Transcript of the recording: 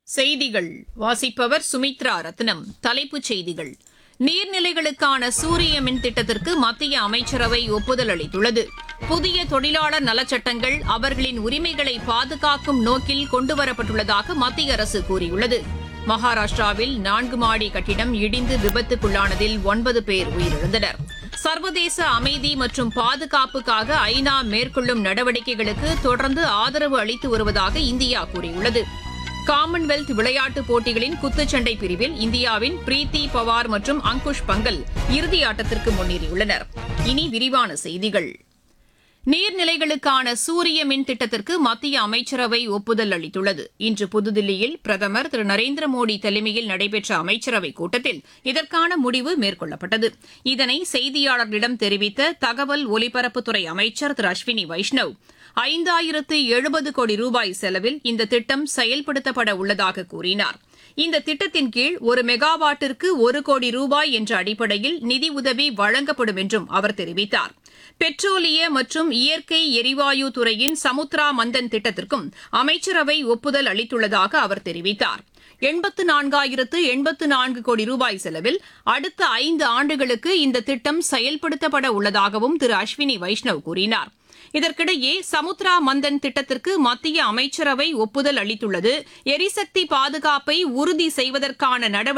செய்திகள் வாசிப்பவர் சுமித்ரா ரத்னம் தலைப்புச் செய்திகள் நீர்நிலைகளுக்கான சூரிய மின் திட்டத்திற்கு மத்திய அமைச்சரவை ஒப்புதல் அளித்துள்ளது புதிய தொழிலாளர் நலச்சட்டங்கள் அவர்களின் உரிமைகளை பாதுகாக்கும் நோக்கில் கொண்டுவரப்பட்டுள்ளதாக மத்திய அரசு கூறியுள்ளது மகாராஷ்டிராவில் நான்கு மாடி கட்டிடம் இடிந்து விபத்துக்குள்ளானதில் ஒன்பது பேர் உயிரிழந்தனர் சர்வதேச அமைதி மற்றும் பாதுகாப்புக்காக ஐநா மேற்கொள்ளும் நடவடிக்கைகளுக்கு தொடர்ந்து ஆதரவு அளித்து வருவதாக இந்தியா கூறியுள்ளது காமன்வெல்த் விளையாட்டுப் போட்டிகளின் குத்துச்சண்டை பிரிவில் இந்தியாவின் பிரீத்தி பவார் மற்றும் அங்குஷ் பங்கல் இறுதி ஆட்டத்திற்கு முன்னேறியுள்ளனர் இனி விரிவான செய்திகள் நீர்நிலைகளுக்கான சூரிய மின் திட்டத்திற்கு மத்திய அமைச்சரவை ஒப்புதல் அளித்துள்ளது இன்று புதுதில்லியில் பிரதமர் திரு நரேந்திர மோடி தலைமையில் நடைபெற்ற அமைச்சரவைக் கூட்டத்தில் இதற்கான முடிவு மேற்கொள்ளப்பட்டது இதனை செய்தியாளர்களிடம் தெரிவித்த தகவல் ஒலிபரப்புத்துறை அமைச்சர் திரு அஸ்வினி வைஷ்ணவ் ஐந்தாயிரத்து எழுபது கோடி ரூபாய் செலவில் இந்த திட்டம் செயல்படுத்தப்பட உள்ளதாக கூறினார் இந்த திட்டத்தின் கீழ் ஒரு மெகாவாட்டிற்கு ஒரு கோடி ரூபாய் என்ற அடிப்படையில் நிதி உதவி வழங்கப்படும் என்றும் அவர் தெரிவித்தார் பெட்ரோலிய மற்றும் இயற்கை எரிவாயு துறையின் சமுத்ரா மந்தன் திட்டத்திற்கும் அமைச்சரவை ஒப்புதல் அளித்துள்ளதாக அவர் தெரிவித்தார் எண்பத்து நான்காயிரத்து எண்பத்து நான்கு கோடி ரூபாய் செலவில் அடுத்த ஐந்து ஆண்டுகளுக்கு இந்த திட்டம் செயல்படுத்தப்பட உள்ளதாகவும் திரு அஸ்வினி வைஷ்ணவ் கூறினார் இதற்கிடையே சமுத்ரா மந்தன் திட்டத்திற்கு மத்திய அமைச்சரவை ஒப்புதல் அளித்துள்ளது எரிசக்தி பாதுகாப்பை உறுதி செய்வதற்கான நடவடிக்கை